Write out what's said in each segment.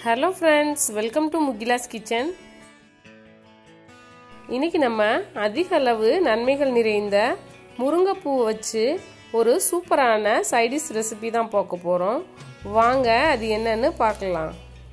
hello friends welcome to Mugila's kitchen இன்னைக்கு நம்ம அதிக அளவு நன்மைகள் நிறைந்த முருங்கைப்பூ வச்சு ஒரு சூப்பரான சைடிஷ் ரெசிபி தான் பார்க்க போகிறோம் வாங்க அது என்னன்னு பார்க்கலாம்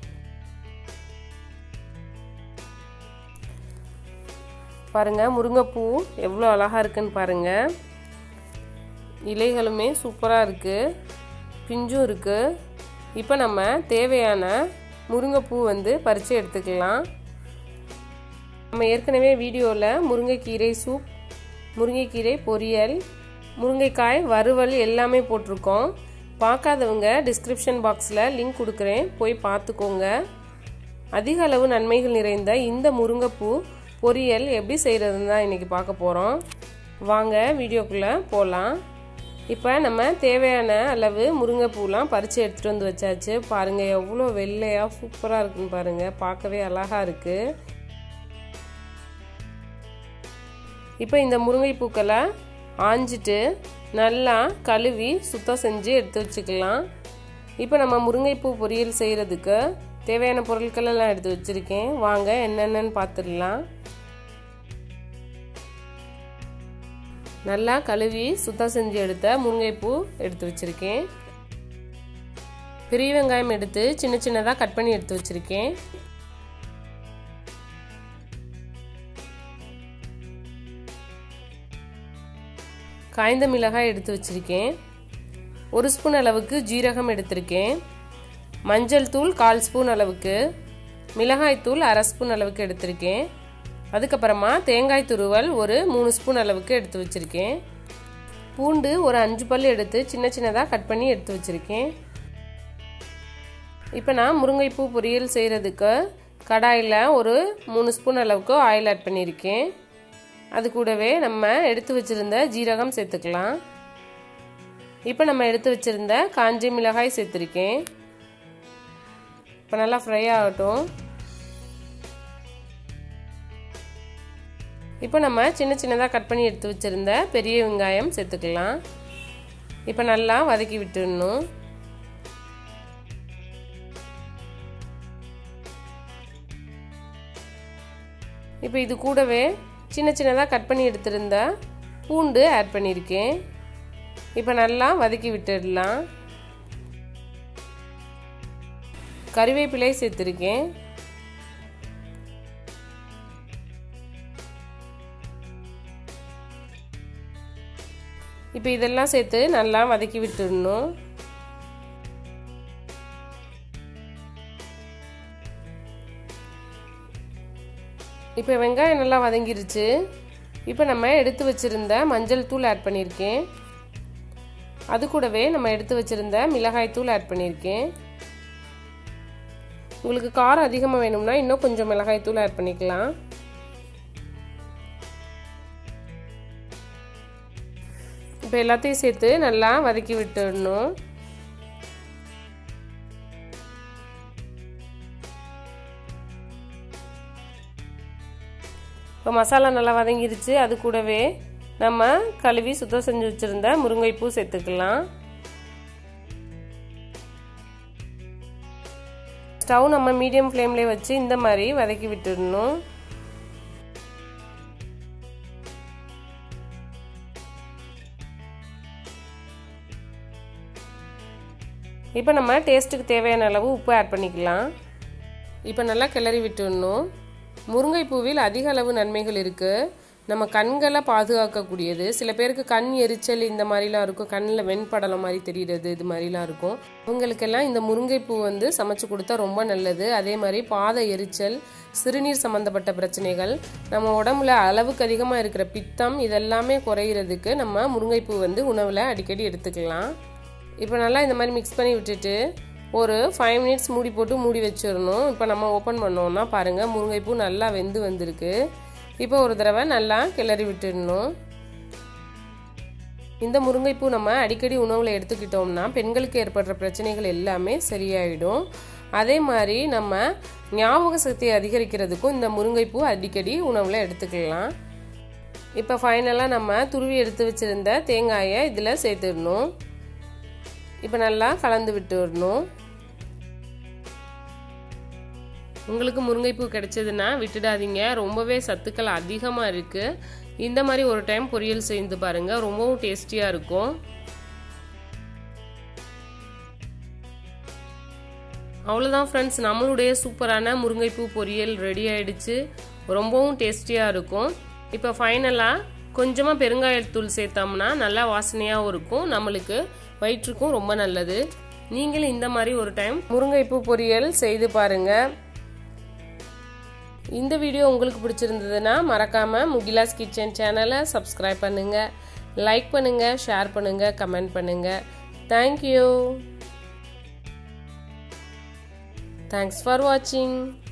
பாருங்க முருங்கைப்பூ எவ்வளோ அழகாக இருக்குன்னு பாருங்க இலைகளுமே சூப்பராக இருக்குது பிஞ்சும் இருக்குது இப்போ நம்ம தேவையான முருங்கைப்பூ வந்து பறித்து எடுத்துக்கலாம் நம்ம ஏற்கனவே வீடியோவில் முருங்கைக்கீரை சூப் முருங்கைக்கீரை பொரியல் முருங்கைக்காய் வறுவல் எல்லாமே போட்டிருக்கோம் பார்க்காதவங்க டிஸ்கிரிப்ஷன் பாக்ஸில் லிங்க் கொடுக்குறேன் போய் பார்த்துக்கோங்க அதிக அளவு நன்மைகள் நிறைந்த இந்த முருங்கைப்பூ பொரியல் எப்படி செய்கிறதுன்னு தான் இன்றைக்கி பார்க்க போகிறோம் வாங்க வீடியோக்குள்ளே போகலாம் இப்போ நம்ம தேவையான அளவு முருங்கைப்பூலாம் பறித்து எடுத்துகிட்டு வந்து வச்சாச்சு பாருங்கள் எவ்வளோ வெள்ளையாக சூப்பராக இருக்குன்னு பாருங்கள் பார்க்கவே அழகாக இருக்குது இப்போ இந்த முருங்கைப்பூக்களை ஆஞ்சிட்டு நல்லா கழுவி சுத்தம் செஞ்சு எடுத்து வச்சுக்கலாம் இப்போ நம்ம முருங்கைப்பூ பொரியல் செய்கிறதுக்கு தேவையான பொருட்கள் எல்லாம் எடுத்து வச்சுருக்கேன் வாங்க என்னென்னு பார்த்துடலாம் நல்லா கழுவி சுத்தம் செஞ்சு எடுத்த முருங்கைப்பூ எடுத்து வச்சுருக்கேன் பெரிய வெங்காயம் எடுத்து சின்ன சின்னதாக கட் பண்ணி எடுத்து வச்சுருக்கேன் காய்ந்த மிளகாய் எடுத்து வச்சுருக்கேன் ஒரு ஸ்பூன் அளவுக்கு ஜீரகம் எடுத்திருக்கேன் மஞ்சள் தூள் கால் ஸ்பூன் அளவுக்கு மிளகாய் தூள் அரை ஸ்பூன் அளவுக்கு எடுத்திருக்கேன் அதுக்கப்புறமா தேங்காய் துருவல் ஒரு மூணு ஸ்பூன் அளவுக்கு எடுத்து வச்சுருக்கேன் பூண்டு ஒரு அஞ்சு பல் எடுத்து சின்ன சின்னதாக கட் பண்ணி எடுத்து வச்சுருக்கேன் இப்போ நான் முருங்கைப்பூ பொரியல் செய்கிறதுக்கு கடாயில் ஒரு மூணு ஸ்பூன் அளவுக்கு ஆயில் ஆட் பண்ணியிருக்கேன் அது கூடவே நம்ம எடுத்து வச்சுருந்த ஜீரகம் சேர்த்துக்கலாம் இப்போ நம்ம எடுத்து வச்சுருந்த காஞ்சி மிளகாய் சேர்த்துருக்கேன் இப்போ நல்லா ஃப்ரை ஆகட்டும் இப்போ நம்ம சின்ன சின்னதாக கட் பண்ணி எடுத்து வச்சுருந்த பெரிய வெங்காயம் சேர்த்துக்கலாம் இப்போ நல்லா வதக்கி விட்டுடணும் இப்போ இது கூடவே சின்ன சின்னதாக கட் பண்ணி எடுத்திருந்த பூண்டு ஆட் பண்ணியிருக்கேன் இப்போ நல்லா வதக்கி விட்டுடலாம் கறிவேப்பிலை சேர்த்துருக்கேன் இப்போ இதெல்லாம் சேர்த்து நல்லா வதக்கி விட்டுடணும் இப்போ வெங்காயம் நல்லா வதங்கிருச்சு இப்போ நம்ம எடுத்து வச்சுருந்த மஞ்சள் தூள் ஆட் பண்ணியிருக்கேன் அது கூடவே நம்ம எடுத்து வச்சுருந்த மிளகாய் தூள் ஆட் பண்ணியிருக்கேன் உங்களுக்கு காரம் அதிகமாக வேணும்னா இன்னும் கொஞ்சம் மிளகாய் தூள் ஆட் பண்ணிக்கலாம் இப்போ எல்லாத்தையும் சேர்த்து நல்லா வதக்கி விட்டுடணும் இப்போ மசாலா நல்லா வதங்கிருச்சு அது கூடவே நம்ம கழுவி சுத்தம் செஞ்சு வச்சுருந்த முருங்கைப்பூ சேர்த்துக்கலாம் ஸ்டவ் நம்ம மீடியம் ஃப்ளேம்லேயே வச்சு இந்த மாதிரி வதக்கி விட்டுடணும் இப்போ நம்ம டேஸ்ட்டுக்கு தேவையான அளவு உப்பு ஆட் பண்ணிக்கலாம் இப்போ நல்லா கிளறி விட்டுடணும் முருங்கைப்பூவில் அதிக அளவு நன்மைகள் இருக்குது நம்ம கண்களை பாதுகாக்கக்கூடியது சில பேருக்கு கண் எரிச்சல் இந்த மாதிரிலாம் இருக்கும் கண்ணில் வெண்படலம் மாதிரி தெரிகிறது இது மாதிரிலாம் இருக்கும் அவங்களுக்கெல்லாம் இந்த முருங்கைப்பூ வந்து சமைச்சு கொடுத்தா ரொம்ப நல்லது அதே மாதிரி பாத எரிச்சல் சிறுநீர் சம்மந்தப்பட்ட பிரச்சனைகள் நம்ம உடம்புல அளவுக்கு அதிகமாக இருக்கிற பித்தம் இதெல்லாமே குறையிறதுக்கு நம்ம முருங்கைப்பூ வந்து உணவில் அடிக்கடி எடுத்துக்கலாம் இப்போ நல்லா இந்த மாதிரி மிக்ஸ் பண்ணி விட்டுட்டு ஒரு ஃபைவ் மினிட்ஸ் மூடி போட்டு மூடி வச்சிடணும் இப்போ நம்ம ஓப்பன் பண்ணோம்னா பாருங்கள் முருங்கைப்பூ நல்லா வெந்து வந்திருக்கு இப்போ ஒரு தடவை நல்லா கிளறி விட்டுடணும் இந்த முருங்கைப்பூ நம்ம அடிக்கடி உணவில் எடுத்துக்கிட்டோம்னா பெண்களுக்கு ஏற்படுற பிரச்சனைகள் எல்லாமே சரியாயிடும் அதே மாதிரி நம்ம ஞாபக சக்தியை அதிகரிக்கிறதுக்கும் இந்த முருங்கைப்பூ அடிக்கடி உணவில் எடுத்துக்கலாம் இப்போ ஃபைனலாக நம்ம துருவி எடுத்து வச்சுருந்த தேங்காயை இதில் சேர்த்துடணும் இப்போ நல்லா கலந்து விட்டுடணும் உங்களுக்கு முருங்கைப்பூ கிடைச்சதுன்னா விட்டுடாதீங்க ரொம்பவே சத்துக்கள் அதிகமாக இருக்குது இந்த மாதிரி ஒரு டைம் பொரியல் செய்து பாருங்கள் ரொம்பவும் டேஸ்டியாக இருக்கும் அவ்வளோதான் ஃப்ரெண்ட்ஸ் நம்மளுடைய சூப்பரான முருங்கைப்பூ பொரியல் ரெடி ஆயிடுச்சு ரொம்பவும் டேஸ்டியாக இருக்கும் இப்போ ஃபைனலாக கொஞ்சமாக பெருங்காயத்தூள் சேர்த்தோம்னா நல்லா வாசனையாகவும் இருக்கும் நம்மளுக்கு வயிற்றுக்கும் ரொம்ப நல்லது நீங்களும் இந்த மாதிரி ஒரு டைம் முருங்கைப்பூ பொரியல் செய்து பாருங்கள் இந்த வீடியோ உங்களுக்கு பிடிச்சிருந்ததுன்னா மறக்காமல் முகிலாஸ் கிச்சன் சேனலை சப்ஸ்கிரைப் பண்ணுங்கள் லைக் பண்ணுங்கள் ஷேர் பண்ணுங்கள் கமெண்ட் பண்ணுங்கள் தேங்க்யூ தேங்க்ஸ் ஃபார் வாட்சிங்